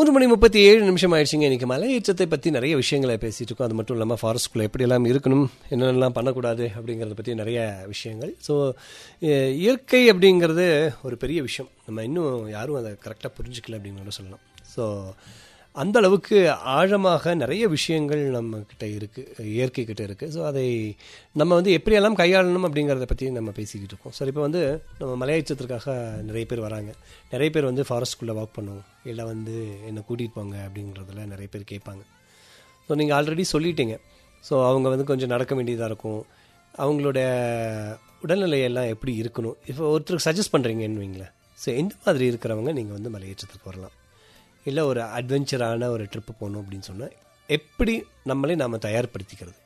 மூன்று மணி முப்பத்தி ஏழு நிமிஷம் ஆயிடுச்சுங்க இன்னைக்கு மலையேற்றத்தை பற்றி நிறைய விஷயங்களை பேசிட்டு இருக்கோம் அது மட்டும் இல்லாமல் ஃபாரஸ்ட்குள்ளே எப்படியெல்லாம் இருக்கணும் என்னென்னலாம் பண்ணக்கூடாது அப்படிங்கிறத பற்றி நிறைய விஷயங்கள் ஸோ இயற்கை அப்படிங்கிறது ஒரு பெரிய விஷயம் நம்ம இன்னும் யாரும் அதை கரெக்டாக புரிஞ்சுக்கல அப்படின்னு கூட சொல்லலாம் ஸோ அந்த அளவுக்கு ஆழமாக நிறைய விஷயங்கள் நம்ம கிட்ட இருக்குது இயற்கை கிட்ட இருக்குது ஸோ அதை நம்ம வந்து எப்படியெல்லாம் கையாளணும் அப்படிங்கிறத பற்றி நம்ம பேசிக்கிட்டு இருக்கோம் சார் இப்போ வந்து நம்ம மலையேற்றத்திற்காக நிறைய பேர் வராங்க நிறைய பேர் வந்து ஃபாரஸ்ட்குள்ளே வாக் பண்ணுவோம் இல்லை வந்து என்னை கூட்டிகிட்டு போங்க அப்படிங்கிறதுல நிறைய பேர் கேட்பாங்க ஸோ நீங்கள் ஆல்ரெடி சொல்லிட்டீங்க ஸோ அவங்க வந்து கொஞ்சம் நடக்க வேண்டியதாக இருக்கும் அவங்களோட உடல்நிலையெல்லாம் எப்படி இருக்கணும் இப்போ ஒருத்தருக்கு சஜஸ்ட் பண்ணுறீங்கன்னு வைங்களேன் ஸோ எந்த மாதிரி இருக்கிறவங்க நீங்கள் வந்து மலையேற்றத்துக்கு வரலாம் இல்லை ஒரு அட்வென்ச்சரான ஒரு ட்ரிப்பு போகணும் அப்படின்னு சொன்னால் எப்படி நம்மளே நாம் தயார்படுத்திக்கிறது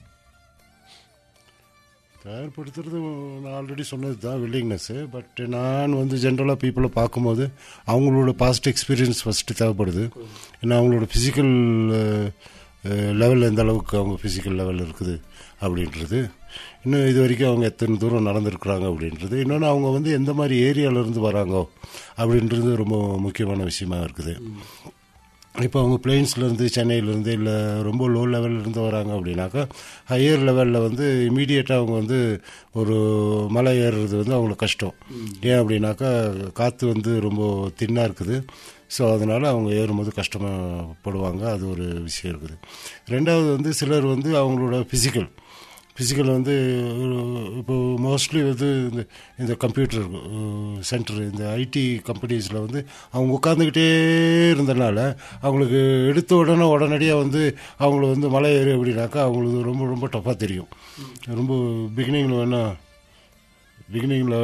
தயார்படுத்துறது நான் ஆல்ரெடி சொன்னது தான் வில்லிங்னஸ்ஸு பட் நான் வந்து ஜென்ரலாக பீப்புளை பார்க்கும்போது அவங்களோட பாஸ்ட் எக்ஸ்பீரியன்ஸ் ஃபஸ்ட்டு தேவைப்படுது ஏன்னா அவங்களோட ஃபிசிக்கல் லெவல் எந்த அளவுக்கு அவங்க ஃபிசிக்கல் லெவல் இருக்குது அப்படின்றது இன்னும் இது வரைக்கும் அவங்க எத்தனை தூரம் நடந்திருக்கிறாங்க அப்படின்றது இன்னொன்று அவங்க வந்து எந்த மாதிரி ஏரியாவிலேருந்து வராங்கோ அப்படின்றது ரொம்ப முக்கியமான விஷயமா இருக்குது இப்போ அவங்க பிளெயின்ஸ்லேருந்து சென்னையிலேருந்து இல்லை ரொம்ப லோ லெவல்லேருந்து வராங்க அப்படின்னாக்கா ஹையர் லெவலில் வந்து இமீடியட்டாக அவங்க வந்து ஒரு மலை ஏறுறது வந்து அவங்களுக்கு கஷ்டம் ஏன் அப்படின்னாக்கா காற்று வந்து ரொம்ப தின்னாக இருக்குது ஸோ அதனால் அவங்க ஏறும்போது கஷ்டப்படுவாங்க அது ஒரு விஷயம் இருக்குது ரெண்டாவது வந்து சிலர் வந்து அவங்களோட ஃபிசிக்கல் ஃபிசிக்கல் வந்து இப்போ மோஸ்ட்லி வந்து இந்த இந்த கம்ப்யூட்டர் சென்டர் இந்த ஐடி கம்பெனிஸில் வந்து அவங்க உட்காந்துக்கிட்டே இருந்தனால அவங்களுக்கு எடுத்த உடனே உடனடியாக வந்து அவங்கள வந்து மலை ஏறு அப்படின்னாக்கா அவங்களுக்கு ரொம்ப ரொம்ப டஃப்பாக தெரியும் ரொம்ப பிகினிங்கில் வேணால் பிகினிங்கில்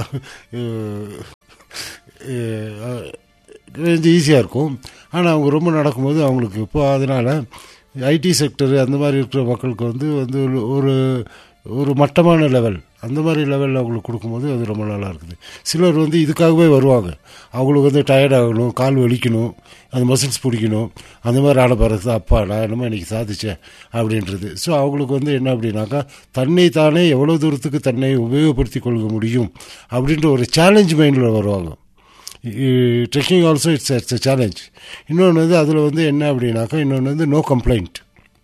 வேணால் கொஞ்சம் ஈஸியாக இருக்கும் ஆனால் அவங்க ரொம்ப நடக்கும்போது அவங்களுக்கு இப்போ அதனால் ஐடி செக்டர் அந்த மாதிரி இருக்கிற மக்களுக்கு வந்து வந்து ஒரு ஒரு மட்டமான லெவல் அந்த மாதிரி லெவலில் அவங்களுக்கு கொடுக்கும்போது அது ரொம்ப நல்லா இருக்குது சிலர் வந்து இதுக்காகவே வருவாங்க அவங்களுக்கு வந்து டயர்ட் ஆகணும் கால் வலிக்கணும் அந்த மசில்ஸ் பிடிக்கணும் அந்த மாதிரி ஆட பிறகு அப்பா நான் என்னமோ இன்றைக்கி சாதிச்சேன் அப்படின்றது ஸோ அவங்களுக்கு வந்து என்ன அப்படின்னாக்கா தன்னை தானே எவ்வளோ தூரத்துக்கு தன்னை உபயோகப்படுத்தி கொள்ள முடியும் அப்படின்ற ஒரு சேலஞ்ச் மைண்டில் வருவாங்க trekking also it's it's a challenge இன்னொன்று வந்து அதில் வந்து என்ன அப்படின்னாக்கா இன்னொன்று வந்து நோ கம்ப்ளைண்ட்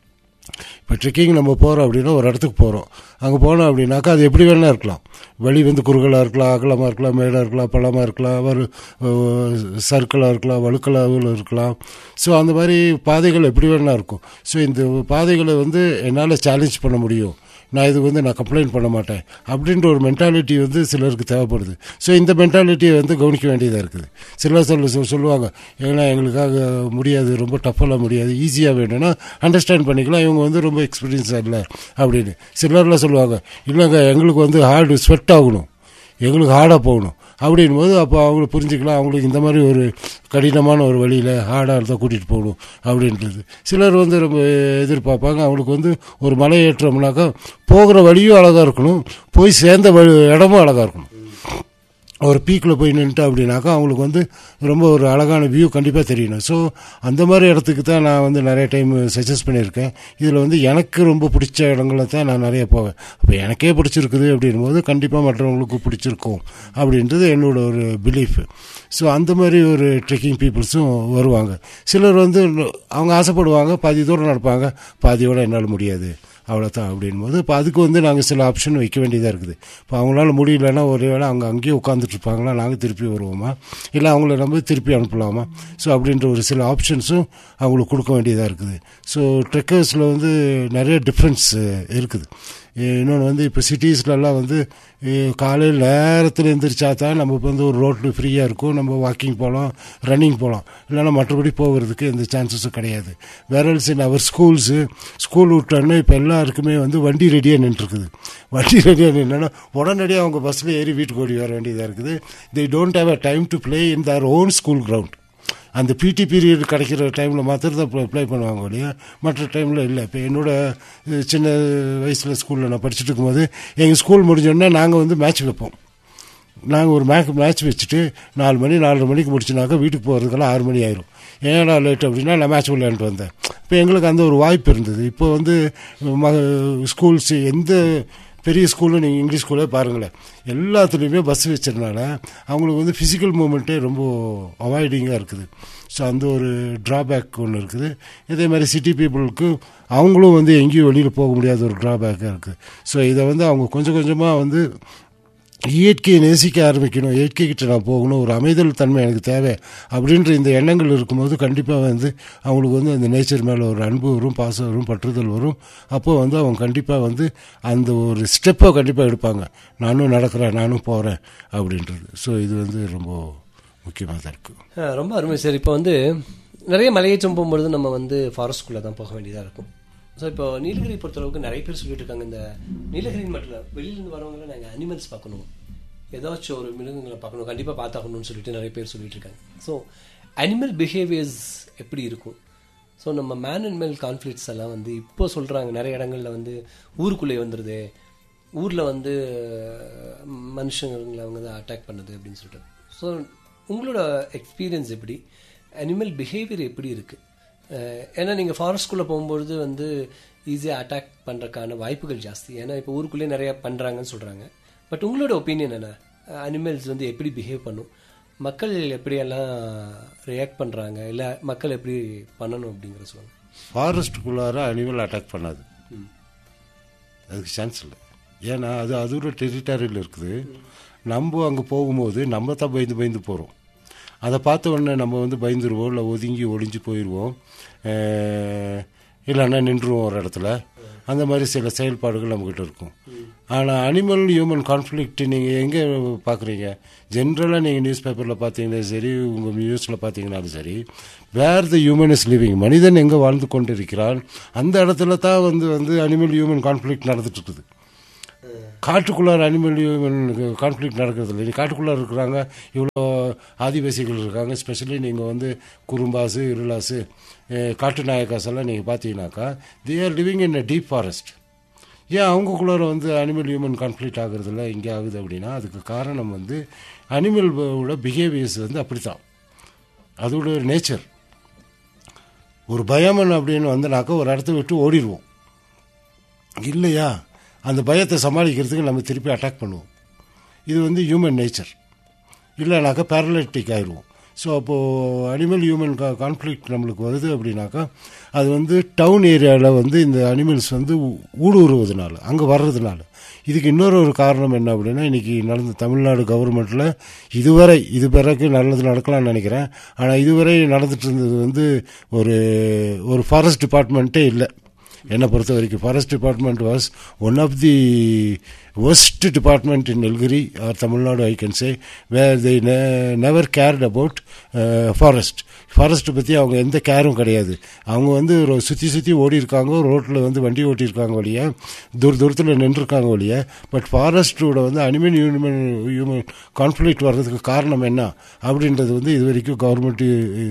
இப்போ ட்ரெக்கிங் நம்ம போகிறோம் அப்படின்னா ஒரு இடத்துக்கு போகிறோம் அங்கே போனோம் அப்படின்னாக்கா அது எப்படி வேணால் இருக்கலாம் வழி வந்து குறுகலாக இருக்கலாம் அகலமாக இருக்கலாம் மேடாக இருக்கலாம் பள்ளமாக இருக்கலாம் ஒரு சர்க்கிளாக இருக்கலாம் வழுக்கலாவில் இருக்கலாம் ஸோ அந்த மாதிரி பாதைகள் எப்படி வேணால் இருக்கும் ஸோ இந்த பாதைகளை வந்து என்னால் சேலஞ்ச் பண்ண முடியும் நான் இது வந்து நான் கம்ப்ளைண்ட் பண்ண மாட்டேன் அப்படின்ற ஒரு மென்டாலிட்டி வந்து சிலருக்கு தேவைப்படுது ஸோ இந்த மென்டாலிட்டியை வந்து கவனிக்க வேண்டியதாக இருக்குது சிலர் சொல்ல சொல்லுவாங்க ஏன்னா எங்களுக்காக முடியாது ரொம்ப டஃப்பெல்லாம் முடியாது ஈஸியாக வேணும்னா அண்டர்ஸ்டாண்ட் பண்ணிக்கலாம் இவங்க வந்து ரொம்ப எக்ஸ்பீரியன்ஸாக இல்லை அப்படின்னு சிலர்லாம் சொல்லுவாங்க இல்லைங்க எங்களுக்கு வந்து ஹார்டு ஸ்வெட் ஆகணும் எங்களுக்கு ஹார்டாக போகணும் அப்படின் போது அப்போ அவங்கள புரிஞ்சுக்கலாம் அவங்களுக்கு இந்த மாதிரி ஒரு கடினமான ஒரு வழியில் ஹார்டாக இருந்தால் கூட்டிகிட்டு போகணும் அப்படின்றது சிலர் வந்து ரொம்ப எதிர்பார்ப்பாங்க அவங்களுக்கு வந்து ஒரு மலை ஏற்றோம்னாக்கா போகிற வழியும் அழகாக இருக்கணும் போய் சேர்ந்த வழி இடமும் அழகாக இருக்கணும் ஒரு பீக்கில் போய் நின்றுட்டு அப்படின்னாக்கா அவங்களுக்கு வந்து ரொம்ப ஒரு அழகான வியூ கண்டிப்பாக தெரியணும் ஸோ அந்த மாதிரி இடத்துக்கு தான் நான் வந்து நிறைய டைம் சஜஸ்ட் பண்ணியிருக்கேன் இதில் வந்து எனக்கு ரொம்ப பிடிச்ச இடங்களை தான் நான் நிறைய போவேன் அப்போ எனக்கே பிடிச்சிருக்குது அப்படின் போது கண்டிப்பாக மற்றவங்களுக்கு பிடிச்சிருக்கும் அப்படின்றது என்னோட ஒரு பிலீஃப் ஸோ அந்த மாதிரி ஒரு ட்ரெக்கிங் பீப்புள்ஸும் வருவாங்க சிலர் வந்து அவங்க ஆசைப்படுவாங்க பாதி தூரம் நடப்பாங்க பாதியோடு என்னால் முடியாது அவ்வளோதான் அப்படின் போது இப்போ அதுக்கு வந்து நாங்கள் சில ஆப்ஷன் வைக்க வேண்டியதாக இருக்குது இப்போ அவங்களால முடியலன்னா ஒரு வேளை அவங்க அங்கேயே உட்காந்துட்டு இருப்பாங்களா நாங்கள் திருப்பி வருவோமா இல்லை அவங்கள நம்ம திருப்பி அனுப்பலாமா ஸோ அப்படின்ற ஒரு சில ஆப்ஷன்ஸும் அவங்களுக்கு கொடுக்க வேண்டியதாக இருக்குது ஸோ ட்ரெக்கர்ஸில் வந்து நிறைய டிஃப்ரென்ஸ் இருக்குது இன்னொன்று வந்து இப்போ சிட்டிஸ்லலாம் வந்து காலையில் நேரத்தில் எந்திரிச்சா தான் நம்ம வந்து ஒரு ரோட்டில் ஃப்ரீயாக இருக்கும் நம்ம வாக்கிங் போகலாம் ரன்னிங் போகலாம் இல்லைன்னா மற்றபடி போகிறதுக்கு எந்த சான்சஸும் கிடையாது வேரல்ஸ் இன் அவர் ஸ்கூல்ஸு ஸ்கூல் விட்டோன்னே இப்போ எல்லாருக்குமே வந்து வண்டி ரெடியாக நின்றுருக்குது வண்டி ரெடியாக நின்னா உடனடியாக அவங்க பஸ்ஸில் ஏறி வீட்டுக்கு ஓடி வர வேண்டியதாக இருக்குது they don't have a time to play in their own school ground அந்த பிடி பீரியட் கிடைக்கிற டைமில் மாத்திரம் தான் ப்ளே பண்ணுவாங்க இல்லையா மற்ற டைமில் இல்லை இப்போ என்னோட சின்ன வயசில் ஸ்கூலில் நான் படிச்சுட்டு இருக்கும்போது எங்கள் ஸ்கூல் முடிஞ்சோடனே நாங்கள் வந்து மேட்ச் வைப்போம் நாங்கள் ஒரு மேட்ச் மேட்ச் வச்சுட்டு நாலு மணி நாலரை மணிக்கு முடிச்சுனாக்கா வீட்டுக்கு போகிறதுக்கெல்லாம் ஆறு மணி ஆயிரும் ஏன்னா லேட் அப்படின்னா நான் மேட்ச் விளையாண்டுட்டு வந்தேன் இப்போ எங்களுக்கு அந்த ஒரு வாய்ப்பு இருந்தது இப்போ வந்து ஸ்கூல்ஸ் எந்த பெரிய ஸ்கூலில் நீங்கள் இங்கிலீஷ் ஸ்கூலே பாருங்களேன் எல்லாத்துலேயுமே பஸ் வச்சதுனால அவங்களுக்கு வந்து ஃபிசிக்கல் மூமெண்ட்டே ரொம்ப அவாய்டிங்காக இருக்குது ஸோ அந்த ஒரு ட்ராபேக் ஒன்று இருக்குது இதே மாதிரி சிட்டி பீப்புளுக்கு அவங்களும் வந்து எங்கேயும் வெளியில் போக முடியாத ஒரு ட்ராபேக்காக இருக்குது ஸோ இதை வந்து அவங்க கொஞ்சம் கொஞ்சமாக வந்து இயற்கையை நேசிக்க ஆரம்பிக்கணும் இயற்கை கிட்ட நான் போகணும் ஒரு அமைதல் தன்மை எனக்கு தேவை அப்படின்ற இந்த எண்ணங்கள் இருக்கும்போது கண்டிப்பாக வந்து அவங்களுக்கு வந்து அந்த நேச்சர் மேலே ஒரு அன்பு வரும் பாசம் வரும் பற்றுதல் வரும் அப்போ வந்து அவங்க கண்டிப்பாக வந்து அந்த ஒரு ஸ்டெப்பை கண்டிப்பாக எடுப்பாங்க நானும் நடக்கிறேன் நானும் போகிறேன் அப்படின்றது ஸோ இது வந்து ரொம்ப முக்கியமாக தான் இருக்குது ஆ, ரொம்ப அருமை சார் இப்போ வந்து நிறைய மலையேற்றம் போகும்பொழுது நம்ம வந்து ஃபாரஸ்ட்குள்ளே தான் போக வேண்டியதாக இருக்கும் ஸோ இப்போ நீலகிரி பொறுத்தளவுக்கு நிறைய பேர் சொல்லிட்டு இருக்காங்க இந்த நீலகிரின்னு மட்டும் இல்லை வெளியிலேருந்து வரவங்கள நாங்கள் அனிமல்ஸ் பார்க்கணும் ஏதாச்சும் ஒரு மிருகங்களை பார்க்கணும் கண்டிப்பாக பார்த்தாகணும்னு சொல்லிட்டு நிறைய பேர் சொல்லிட்டு இருக்காங்க ஸோ அனிமல் பிஹேவியர்ஸ் எப்படி இருக்கும் ஸோ நம்ம மேன் அண்ட் மேல் கான்ஃப்ளிக்ட்ஸ் எல்லாம் வந்து இப்போ சொல்கிறாங்க நிறைய இடங்கள்ல வந்து ஊருக்குள்ளே வந்துடுது ஊரில் வந்து மனுஷங்களை அவங்க தான் அட்டாக் பண்ணுது அப்படின்னு சொல்லிட்டு ஸோ உங்களோட எக்ஸ்பீரியன்ஸ் எப்படி அனிமல் பிஹேவியர் எப்படி இருக்குது ஏன்னா நீங்கள் ஃபாரஸ்ட்குள்ளே போகும்பொழுது வந்து ஈஸியாக அட்டாக் பண்ணுறதுக்கான வாய்ப்புகள் ஜாஸ்தி ஏன்னா இப்போ ஊருக்குள்ளே நிறைய பண்ணுறாங்கன்னு சொல்கிறாங்க பட் உங்களோட ஒப்பீனியன் என்ன அனிமல்ஸ் வந்து எப்படி பிஹேவ் பண்ணும் மக்கள் எப்படியெல்லாம் ரியாக்ட் பண்ணுறாங்க இல்லை மக்கள் எப்படி பண்ணணும் அப்படிங்கிற சொல்லுங்கள் ஃபாரஸ்ட்டுக்குள்ளார அனிமல் அட்டாக் பண்ணாது அதுக்கு சான்ஸ் இல்லை ஏன்னா அது அதோட டெரிட்டரியில் இருக்குது நம்ம அங்கே போகும்போது நம்ம தான் பயந்து பயந்து போகிறோம் அதை பார்த்த உடனே நம்ம வந்து பயந்துருவோம் இல்லை ஒதுங்கி ஒளிஞ்சு போயிடுவோம் இல்லைன்னா நின்றுவோம் ஒரு இடத்துல அந்த மாதிரி சில செயல்பாடுகள் நம்மக்கிட்ட இருக்கும் ஆனால் அனிமல் ஹியூமன் கான்ஃப்ளிக்ட் நீங்கள் எங்கே பார்க்குறீங்க ஜென்ரலாக நீங்கள் நியூஸ் பேப்பரில் பார்த்தீங்கன்னா சரி உங்கள் நியூஸில் பார்த்தீங்கன்னாலும் சரி where the human is living மனிதன் எங்கே வாழ்ந்து கொண்டிருக்கிறான் அந்த இடத்துல தான் வந்து வந்து அனிமல் ஹியூமன் கான்ஃப்ளிக்ட் நடந்துட்டு இருக்குது காட்டுக்குள்ளார அனிமல் ஹியூமன் கான்ஃப்ளிக்ட் நடக்கிறது இல்லை காட்டுக்குள்ளார இருக்கிறாங்க இவ்வளோ ஆதிவாசிகள் இருக்காங்க ஸ்பெஷலி நீங்கள் வந்து குறும்பாசு இருளாசு அஹ், காட்டு நாயக்காஸ் எல்லாம் நீங்கள் பார்த்தீங்கன்னாக்கா they are living in a deep forest ஏன் அவங்களுக்குள்ளார வந்து அனிமல் ஹியூமன் கான்ஃப்ளிக்ட் ஆகுறதில்ல இங்கே ஆகுது அப்படின்னா அதுக்கு காரணம் வந்து அனிமலோட பிஹேவியர்ஸ் வந்து அப்படித்தான் அதோட நேச்சர் ஒரு பயமன் அப்படின்னு வந்தனாக்கா ஒரு இடத்த விட்டு ஓடிடுவோம் இல்லையா அந்த பயத்தை சமாளிக்கிறதுக்கு நம்ம திருப்பி அட்டாக் பண்ணுவோம் இது வந்து ஹியூமன் நேச்சர் இல்லைனாக்கா பேரலைட்டிக் ஆயிடுவோம் ஸோ அப்போது அனிமல் ஹியூமன் கா கான்ஃப்ளிக்ட் நம்மளுக்கு வருது அப்படின்னாக்கா அது வந்து டவுன் ஏரியாவில் வந்து இந்த அனிமல்ஸ் வந்து ஊ- ஊடுருவதுனால அங்கே வர்றதுனால இதுக்கு இன்னொரு ஒரு காரணம் என்ன அப்படின்னா இன்றைக்கி நடந்த தமிழ்நாடு கவர்மெண்ட்டில் இதுவரை இது பிறகு நல்லது நடக்கலாம்னு நினைக்கிறேன் ஆனால் இதுவரை நடந்துட்டு இருந்தது வந்து ஒரு ஒரு ஃபாரஸ்ட் டிபார்ட்மெண்ட்டே இல்லை என்னை பொறுத்த வரைக்கும் forest department was one of the worst department in Nilgiri or Tamil Nadu I can say where they never cared about forest forest பற்றி அவங்க எந்த கேரும் கிடையாது அவங்க வந்து ஒரு சுற்றி சுற்றி ஓடி இருக்காங்க ரோட்டில் வந்து வண்டி ஓட்டியிருக்காங்க வழிய தூர தூரத்தில் நின்றுருக்காங்க வழிய பட் ஃபாரஸ்ட்டோட வந்து அனிமல் ஹியூமன் ஹியூமன் கான்ஃப்ளிக்ட் வர்றதுக்கு காரணம் என்ன அப்படின்றது வந்து இது வரைக்கும் கவர்மெண்ட்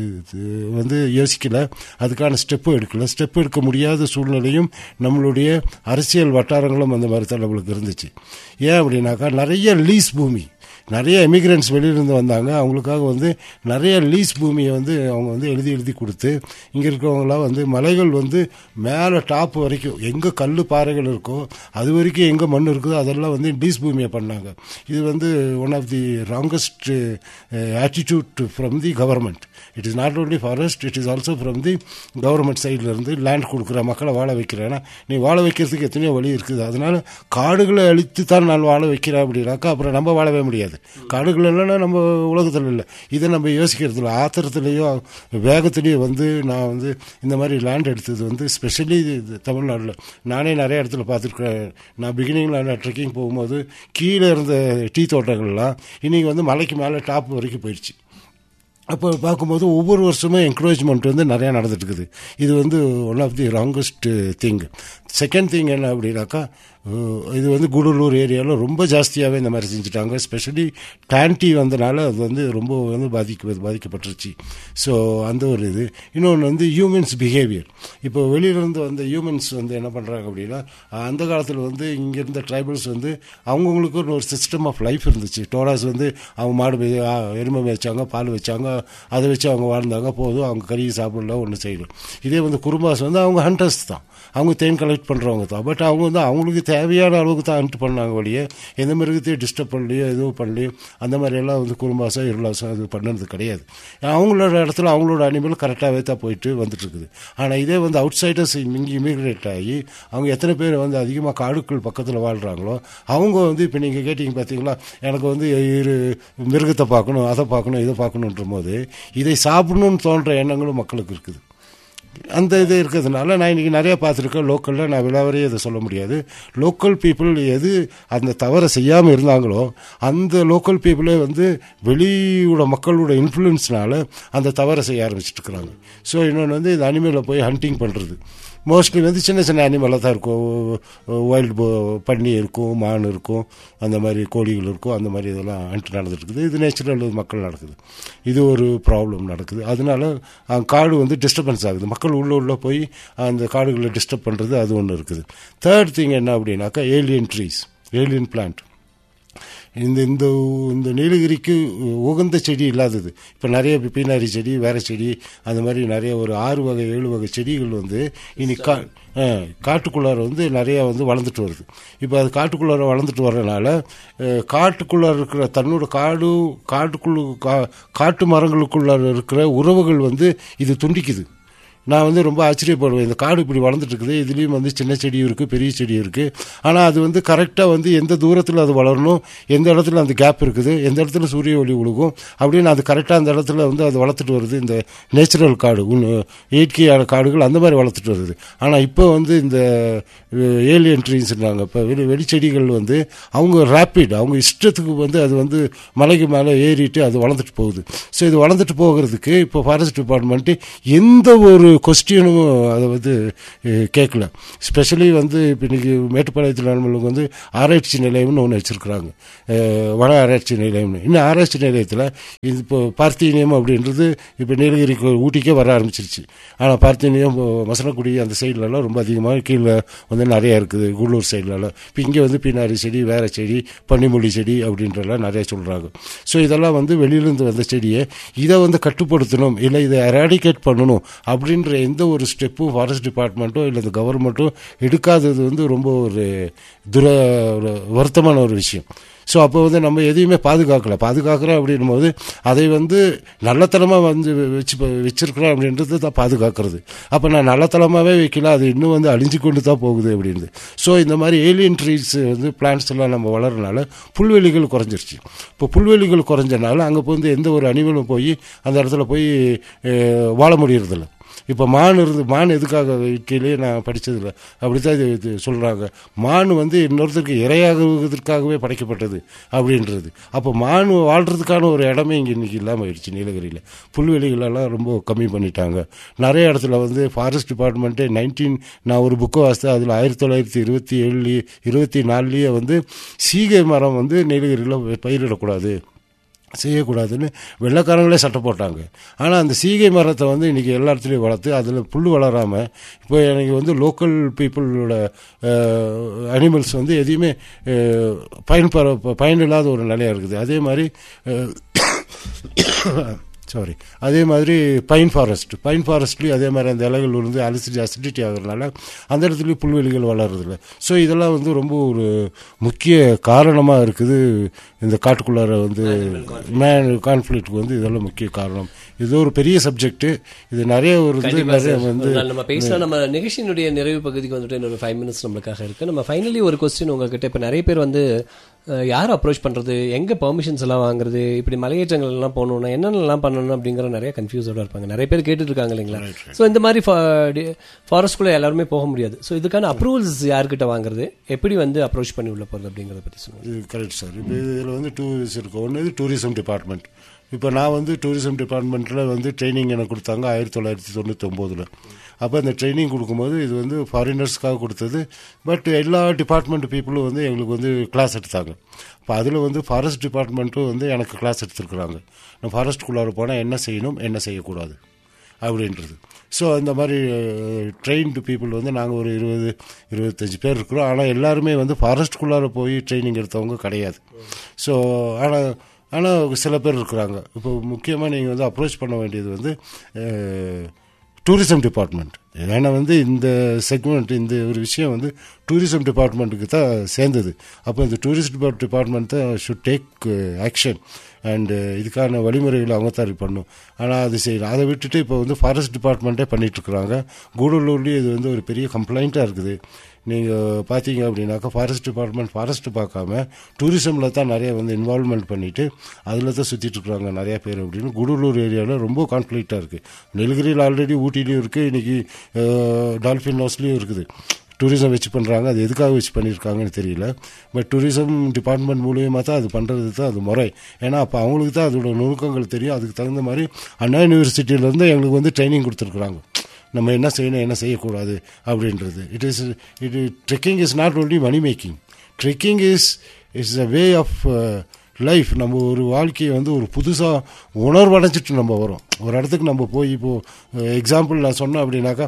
வந்து யோசிக்கல அதுக்கான ஸ்டெப்பு எடுக்கல ஸ்டெப் எடுக்க முடியாத சூழ்நிலையும் நம்மளுடைய அரசியல் வட்டாரங்களும் அந்த மாதிரி தான் நம்மளுக்கு இருந்துச்சு ஏன் அப்படின்னாக்கா நிறைய லீஸ் பூமி நிறைய எமிகிரண்ட்ஸ் வெளியிலேருந்து வந்தாங்க அவங்களுக்காக வந்து நிறைய லீஸ் பூமியை வந்து அவங்க வந்து எழுதி எழுதி கொடுத்து இங்கே இருக்கிறவங்களாம் வந்து மலைகள் வந்து மேலே டாப் வரைக்கும் எங்கே கல் பாறைகள் இருக்கோ அது வரைக்கும் எங்கே மண் இருக்குதோ அதெல்லாம் வந்து லீஸ் பூமியை பண்ணாங்க இது வந்து one of the wrongest attitude from the government it is not only forest it is also from the government சைட்லேருந்து லேண்ட் கொடுக்குற மக்களை வாழ வைக்கிறேன்னா நீ வாழ வைக்கிறதுக்கு எத்தனையோ வழி இருக்குது அதனால காடுகளை அழித்து தான் நான் வாழ வைக்கிறேன் அப்படின்னாக்கா அப்புறம் நம்ம வாழவே முடியாது காடுகள் இல்லைன்னா நம்ம உலகத்தில் இல்லை இதை நம்ம யோசிக்கிறது இல்லை ஆத்திரத்துலேயோ வேகத்துலேயோ வந்து நான் வந்து இந்த மாதிரி லேண்ட் எடுத்தது வந்து ஸ்பெஷலி தமிழ்நாட்டில் நானே நிறைய இடத்துல பார்த்துருக்கேன் நான் பிகினிங்கில் ட்ரெக்கிங் போகும்போது கீழே இருந்த டீ தோட்டங்கள்லாம் இன்றைக்கி வந்து மலைக்கு மேலே டாப் வரைக்கும் போயிடுச்சு அப்போ பார்க்கும்போது ஒவ்வொரு வருஷமும் என்கரேஜ்மெண்ட் வந்து நிறையா நடந்துட்டு இருக்குது இது வந்து one of the wrongest thing second thing என்ன அப்படின்னாக்கா அஹ், இது வந்து கூடலூர் ஏரியாவில் ரொம்ப ஜாஸ்தியாகவே இந்த மாதிரி செஞ்சுட்டாங்க ஸ்பெஷலி டான்டி வந்தனால அது வந்து ரொம்ப வந்து பாதிக்க பாதிக்கப்பட்டுருச்சு ஸோ அந்த ஒரு இது இன்னொன்று வந்து ஹியூமன்ஸ் பிஹேவியர் இப்போ வெளியிலேருந்து வந்த ஹியூமன்ஸ் வந்து என்ன பண்ணுறாங்க அப்படின்னா அந்த காலத்தில் வந்து இங்கே இருந்த ட்ரைபல்ஸ் வந்து அவங்கவுங்களுக்கு ஒரு சிஸ்டம் ஆஃப் லைஃப் இருந்துச்சு டோராஸ் வந்து அவங்க மாடு மே ஆ, எருமை மேய்ச்சாங்க பால் வச்சாங்க அதை வச்சு அவங்க வாழ்ந்தாங்க போதும் அவங்க கறி சாப்பிடல ஒன்று செய்யலாம் இதே வந்து குறும்பாஸ் வந்து அவங்க ஹண்டர்ஸ் தான் அவங்க தேன் கலெக்ட் கலெக்ட் பண்ணுறவங்க தான் பட் அவங்க வந்து அவங்களுக்கு தேவையான அளவுக்கு தான் அன்ட் பண்ணாங்க வழியே எந்த மிருகத்தையும் டிஸ்டர்ப் பண்ணலையோ எதுவும் பண்ணலையோ அந்த மாதிரியெல்லாம் வந்து குறும்பாசம் இருளாசம் அது பண்ணது கிடையாது அவங்களோட இடத்துல அவங்களோட அனிமல் கரெக்டாகவே தான் போயிட்டு வந்துட்டு இருக்குது ஆனால் இதே வந்து அவுட் சைடர்ஸ் இங்கே இமிகிரேட் ஆகி அவங்க எத்தனை பேர் வந்து அதிகமாக காடுக்குள் பக்கத்தில் வாழ்கிறாங்களோ அவங்க வந்து இப்போ நீங்கள் கேட்டிங்க பார்த்தீங்களா எனக்கு வந்து இரு மிருகத்தை பார்க்கணும் அதை பார்க்கணும் இதை பார்க்கணுன்ற போது இதை சாப்பிடணும்னு தோன்ற எண்ணங்களும் மக்களுக்கு இருக்குது அந்த இது இருக்கிறதுனால நான் இன்றைக்கி நிறையா பார்த்துருக்கேன் லோக்கலில் நான் விலாவரையே இதை சொல்ல முடியாது லோக்கல் பீப்புள் எது அந்த தவறை செய்யாமல் இருந்தாங்களோ அந்த லோக்கல் பீப்புளே வந்து வெளியோட மக்களோட இன்ஃப்ளூயன்ஸ்னால அந்த தவறை செய்ய ஆரம்பிச்சிட்டு இருக்கிறாங்க ஸோ இன்னொன்று வந்து இந்த அனிமலை போய் ஹண்டிங் பண்ணுறது மோஸ்ட்லி வந்து சின்ன சின்ன அனிமலாக தான் இருக்கும் வைல்டு பன்னி இருக்கும் மான் இருக்கும் அந்த மாதிரி கோழிகள் இருக்கும் அந்த மாதிரி இதெல்லாம் அன்ட்டு நடந்துட்டு இருக்குது இது நேச்சுரல் மக்கள் நடக்குது இது ஒரு ப்ராப்ளம் நடக்குது அதனால அஹ், காடு வந்து டிஸ்டர்பன்ஸ் ஆகுது மக்கள் உள்ள உள்ள போய் அந்த காடுகளை டிஸ்டர்ப் பண்ணுறது அது ஒன்று இருக்குது தேர்ட் திங் என்ன அப்படின்னாக்கா ஏலியன் ட்ரீஸ் ஏலியன் பிளான்ட் இந்த இந்த இந்த நீலகிரிக்கு உகந்த செடி இல்லாதது இப்போ நிறைய பீனாரி செடி வேற செடி அந்த மாதிரி நிறைய ஒரு ஆறு வகை ஏழு வகை செடிகள் வந்து இனி கா ஆ, காட்டுக்குள்ளார வந்து நிறைய வந்து வளர்ந்துட்டு வருது இப்போ அது காட்டுக்குள்ளார வளர்ந்துட்டு வர்றதுனால அஹ், காட்டுக்குள்ளார இருக்கிற தன்னோட காடு காட்டுக்குள்ள கா காட்டு மரங்களுக்குள்ளார இருக்கிற உறவுகள் வந்து இது துண்டிக்குது நான் வந்து ரொம்ப ஆச்சரியப்படுவேன் இந்த காடு இப்படி வளர்ந்துட்டு இருக்குது இதுலேயும் வந்து சின்ன செடியும் இருக்குது பெரிய செடியும் இருக்குது ஆனால் அது வந்து கரெக்டாக வந்து எந்த தூரத்தில் அது வளரணும் எந்த இடத்துல அந்த கேப் இருக்குது எந்த இடத்துல சூரிய ஒளி விழுகும் அப்படின்னு அது கரெக்டாக அந்த இடத்துல வந்து அது வளர்த்துட்டு வருது இந்த நேச்சுரல் காடு உன் இயற்கையான காடுகள் அந்த மாதிரி வளர்த்துட்டு வருது ஆனால் இப்போ வந்து இந்த ஏலியன் ட்ரீஸ்ன்றாங்க இப்போ வெளி வெளிச்செடிகள் வந்து அவங்க ரேப்பிட் அவங்க இஷ்டத்துக்கு வந்து அது வந்து மலைக்கு மேலே ஏறிட்டு அது வளர்ந்துட்டு போகுது ஸோ இது வளர்ந்துட்டு போகிறதுக்கு இப்போ ஃபாரஸ்ட் டிபார்ட்மெண்ட்டு எந்த ஒரு கொஸ்டினும் அதை வந்து அஹ், கேட்கல ஸ்பெஷலி வந்து இப்போ இன்னைக்கு மேட்டுப்பாளையத்தில் நம்மளுக்கு வந்து ஆராய்ச்சி நிலையம்னு ஒன்று வச்சுருக்குறாங்க வட ஆராய்ச்சி நிலையம்னு இன்னும் ஆராய்ச்சி நிலையத்தில் இது இப்போ பார்த்தீனியம் அப்படின்றது இப்போ நீலகிரிக்கு ஊட்டிக்கே வர ஆரம்பிச்சிருச்சு ஆனால் பார்த்தீனியம் மசனக்குடி அந்த சைட்லலாம் ரொம்ப அதிகமாக கீழே வந்து நிறையா இருக்குது குள்ளூர் சைட்லலாம் இப்போ இங்கே வந்து பின்னாரி செடி வேற செடி பன்னிமொழி செடி அப்படின்றலாம் நிறைய சொல்கிறாங்க ஸோ இதெல்லாம் வந்து வெளியிலேருந்து வந்த செடியை இதை வந்து கட்டுப்படுத்தணும் இல்லை இதை எராடிகேட் பண்ணணும் அப்படின்ற எந்த ஒரு ஸ்டெப்பும் ஃபாரஸ்ட் டிபார்ட்மெண்ட்டோ இல்லை இந்த கவர்மெண்ட்டோ எடுக்காதது வந்து ரொம்ப ஒரு துர ஒரு வருத்தமான ஒரு விஷயம் ஸோ அப்போ வந்து நம்ம எதையுமே பாதுகாக்கல பாதுகாக்கிறோம் அப்படின்னும் போது அதை வந்து நல்லத்தனமாக வந்து வச்சு வச்சிருக்கிறோம் அப்படின்றது தான் பாதுகாக்கிறது அப்போ நான் நல்லத்தனமாகவே வைக்கல அது இன்னும் வந்து அழிஞ்சு கொண்டு தான் போகுது அப்படின்னு ஸோ இந்த மாதிரி ஏலியன் ட்ரீஸ் வந்து பிளான்ட்ஸ் எல்லாம் நம்ம வளரனால புல்வெளிகள் குறைஞ்சிருச்சு இப்போ புல்வெளிகள் குறைஞ்சனால அங்கே வந்து எந்த ஒரு அனிமலும் போய் அந்த இடத்துல போய் அஹ், வாழ முடியறதில்ல இப்போ மான் இருந்து மான் எதுக்காக வீட்டிலே நான் படித்ததில்ல அப்படித்தான் இது இது சொல்கிறாங்க மான் வந்து இன்னொருத்தருக்கு இரையாகுவதற்காகவே படைக்கப்பட்டது அப்படின்றது அப்போ மான் வாழ்கிறதுக்கான ஒரு இடமே இங்கே இன்றைக்கி இல்லாமல் ஆயிடுச்சு நீலகிரியில் புல்வெளிகளெல்லாம் ரொம்ப கம்மி பண்ணிட்டாங்க நிறைய இடத்துல வந்து ஃபாரஸ்ட் டிபார்ட்மெண்ட்டே நைன்டீன் நான் ஒரு புக்கை வாசித்தேன் அதில் ஆயிரத்தி தொள்ளாயிரத்தி இருபத்தி ஏழுலேயே இருபத்தி நாலுலேயே வந்து சீகை மரம் வந்து நீலகிரியில் பயிரிடக்கூடாது செய்யக்கூடாதுன்னு வெள்ளைக்காரங்களே சட்டம் போட்டாங்க ஆனால் அந்த சீகை மரத்தை வந்து இன்றைக்கி எல்லா இடத்துலையும் வளர்த்து அதில் புல் வளராமல் இப்போ எனக்கு வந்து லோக்கல் பீப்புளோட அனிமல்ஸ் வந்து எதையுமே அஹ், பயன்பெற பயனில்லாத ஒரு நிலையாக இருக்குது அதே மாதிரி சாரி அதே மாதிரி பைன் ஃபாரஸ்ட் பைன் ஃபாரஸ்ட்லேயும் அதே மாதிரி அந்த இலைகள் வந்து அலிசிட்டி அசிடிட்டி ஆகுறதுனால அந்த இடத்துலையும் புல்வெளிகள் வளர்றதில்ல ஸோ இதெல்லாம் வந்து ரொம்ப ஒரு முக்கிய காரணமாக இருக்குது இந்த காட்டுக்குள்ளார வந்து மேன் கான்ஃப்ளிக்ட்டுக்கு வந்து இதெல்லாம் முக்கிய காரணம் இது ஒரு பெரிய சப்ஜெக்ட் இது நிறைய ஒரு இது கண்டிப்பா நிறைய சார். வந்து ஒரு நாள் நம்ம பேசலாம் நம்ம நிகழ்ச்சியினுடைய நிறைவு பகுதிக்கு வந்துட்டு இன்னொரு ஃபைவ் மினிட்ஸ் நம்மளுக்காக இருக்கு நம்ம ஃபைனலி ஒரு கொஸ்டின் உங்ககிட்ட இப்போ நிறைய பேர் வந்து அஹ், யார் அப்ரோச் பண்றது எங்க பெர்மிஷன்ஸ் எல்லாம் வாங்குறது இப்படி மலையேற்றங்கள் எல்லாம் போகணும்னா என்னென்னலாம் பண்ணணும் அப்படிங்கிற நிறைய கன்ஃபியூஸோட இருப்பாங்க நிறைய பேர் கேட்டுட்டு இருக்காங்க இல்லைங்களா ஸோ இந்த மாதிரி ஃபாரஸ்ட்குள்ள எல்லாருமே போக முடியாது ஸோ இதுக்கான அப்ரூவல்ஸ் யார்கிட்ட வாங்குறது எப்படி வந்து அப்ரோச் பண்ணி உள்ள போறது அப்படிங்கறத பத்தி சொல்லுங்க இது கரெக்ட் சார் இப்போ இதில் வந்து டூ இது இருக்கு ஒன்று இது டூரிசம் டிபார்ட்மெண்ட் இப்போ நான் வந்து டூரிசம் டிபார்ட்மெண்ட்டில் வந்து ட்ரைனிங் எனக்கு கொடுத்தாங்க ஆயிரத்தி தொள்ளாயிரத்தி தொண்ணூத்தொம்போதில் அப்போ அந்த ட்ரைனிங் கொடுக்கும்போது இது வந்து ஃபாரினர்ஸ்க்காக கொடுத்தது பட் எல்லா டிபார்ட்மெண்ட் பீப்புளும் வந்து எங்களுக்கு வந்து கிளாஸ் எடுத்தாங்க இப்போ அதில் வந்து ஃபாரஸ்ட் டிபார்ட்மெண்ட்டும் வந்து எனக்கு கிளாஸ் எடுத்துருக்குறாங்க நான் ஃபாரஸ்ட்டுக்குள்ளார போனால் என்ன செய்யணும் என்ன செய்யக்கூடாது அப்படின்றது ஸோ இந்த மாதிரி ட்ரெயின்டு பீப்புள் வந்து நாங்கள் ஒரு இருபது இருபத்தஞ்சி பேர் இருக்கிறோம் ஆனால் எல்லாருமே வந்து ஃபாரஸ்ட்குள்ளார போய் ட்ரைனிங் எடுத்தவங்க கிடையாது ஸோ ஆனால் ஆனால் சில பேர் இருக்கிறாங்க இப்போ முக்கியமாக நீங்கள் வந்து அப்ரோச் பண்ண வேண்டியது வந்து டூரிசம் டிபார்ட்மெண்ட் ஏன்னா வந்து இந்த செக்மெண்ட் இந்த ஒரு விஷயம் வந்து டூரிசம் டிபார்ட்மெண்ட்டுக்கு தான் சேர்ந்தது அப்போ இந்த டூரிஸ்ட் டிபார்ட்மெண்ட் தான் ஷுட் டேக் ஆக்ஷன் அண்டு இதுக்கான வழிமுறைகளை அவங்க தான் பண்ணும் ஆனால் அது செய்யலாம் அதை விட்டுட்டு இப்போ வந்து ஃபாரஸ்ட் டிபார்ட்மெண்ட்டே பண்ணிகிட்ருக்குறாங்க கூடலூர்லேயும் இது வந்து ஒரு பெரிய கம்ப்ளைண்ட்டாக இருக்குது நீங்கள் பார்த்தீங்க அப்படின்னாக்கா ஃபாரஸ்ட் டிபார்ட்மெண்ட் ஃபாரஸ்ட் பார்க்காம டூரிசமில் தான் நிறைய வந்து இன்வால்வ்மெண்ட் பண்ணிவிட்டு அதில் தான் சுற்றிட்டு இருக்கிறாங்க நிறைய பேர் அப்படின்னு குடலூர் ஏரியாவில் ரொம்ப கான்ஃப்ளிக்டாக இருக்குது நீலகிரியில் ஆல்ரெடி ஊட்டிலையும் இருக்குது இன்றைக்கி டால்ஃபின் ஹவுஸ்லேயும் இருக்குது டூரிசம் வச்சு பண்ணுறாங்க அது எதுக்காக வச்சு பண்ணியிருக்காங்கன்னு தெரியல பட் டூரிசம் டிபார்ட்மெண்ட் மூலியமாக தான் அது பண்ணுறது தான் அது முறை ஏன்னா அப்போ அவங்களுக்கு தான் அதோட நுணுக்கங்கள் தெரியும் அதுக்கு தகுந்த மாதிரி அண்ணா யூனிவர்சிட்டியிலேருந்து எங்களுக்கு வந்து ட்ரைனிங் கொடுத்துருக்குறாங்க நம்ம என்ன செய்யணும் என்ன செய்யக்கூடாது அப்படின்றது it is it trekking is not only money making trekking is is a way of life நம்ம ஒரு வாழ்க்கையை வந்து ஒரு புதுசாக உணர்வடைஞ்சிட்டு நம்ம வரோம் ஒரு இடத்துக்கு நம்ம போய் இப்போது எக்ஸாம்பிள் நான் சொன்னேன் அப்படின்னாக்கா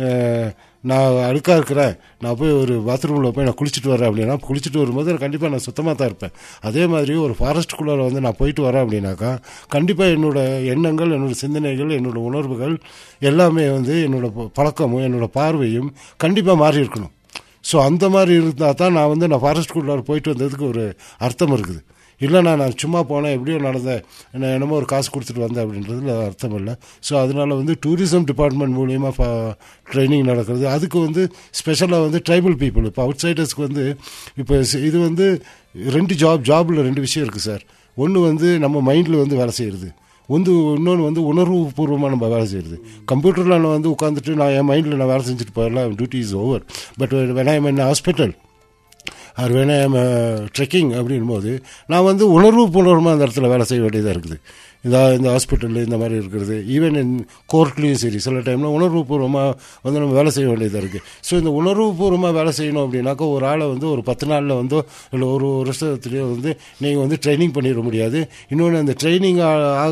நான் அழுக்காக இருக்கிறேன் நான் போய் ஒரு பாத்ரூமில் போய் நான் குளிச்சுட்டு வரேன் அப்படின்னா குளிச்சுட்டு வரும்போது கண்டிப்பாக நான் சுத்தமாக தான் இருப்பேன் அதே மாதிரி ஒரு ஃபாரஸ்ட்டுக்குள்ளே வந்து நான் போயிட்டு வரேன் அப்படின்னாக்கா கண்டிப்பாக என்னோடய எண்ணங்கள் என்னோடய சிந்தனைகள் என்னோடய உணர்வுகள் எல்லாமே வந்து என்னோடய பழக்கமும் என்னோடய பார்வையும் கண்டிப்பாக மாறி இருக்கணும் ஸோ அந்த மாதிரி இருந்தால் தான் நான் வந்து நான் ஃபாரஸ்ட்டுக்குள்ளே போயிட்டு வந்ததுக்கு ஒரு அர்த்தம் இருக்குது இல்லைண்ணா நான் சும்மா போனேன் எப்படியோ நடந்தேன் நான் என்னமோ ஒரு காசு கொடுத்துட்டு வந்தேன் அப்படின்றதுல அர்த்தம் இல்லை ஸோ அதனால் வந்து டூரிசம் டிபார்ட்மெண்ட் மூலியமாக ட்ரைனிங் நடக்கிறது அதுக்கு வந்து ஸ்பெஷலாக வந்து ட்ரைபல் பீப்புள் இப்போ அவுட் சைடர்ஸ்க்கு வந்து இப்போ இது வந்து ரெண்டு ஜாப் ஜாபில் ரெண்டு விஷயம் இருக்குது சார் ஒன்று வந்து நம்ம மைண்டில் வந்து வேலை செய்கிறது வந்து இன்னொன்று வந்து உணர்வுபூர்வமாக நம்ம வேலை செய்கிறது கம்ப்யூட்டரில் நான் வந்து உட்காந்துட்டு நான் என் மைண்டில் நான் வேலை செஞ்சுட்டு போயிடலாம் duty is over but when I என் ஹாஸ்பிட்டல் ஆர் வேணா ட்ரெக்கிங் அப்படின் போது நான் வந்து உணர்வு பூர்வமாக அந்த இடத்துல வேலை செய்ய வேண்டியதாக இருக்குது இந்த இந்த ஹாஸ்பிட்டலில் இந்த மாதிரி இருக்கிறது ஈவன் இன் கோர்ட்லேயும் சரி சில டைமில் உணர்வுபூர்வமாக வந்து நம்ம வேலை செய்ய வேண்டியதாக இருக்குது ஸோ இந்த உணர்வுபூர்வமாக வேலை செய்யணும் அப்படின்னாக்கா ஒரு ஆளை வந்து ஒரு பத்து நாளில் வந்து இல்லை ஒரு வருஷத்துலேயோ வந்து நீங்கள் வந்து ட்ரைனிங் பண்ணிட முடியாது இன்னொன்று அந்த ட்ரைனிங் ஆக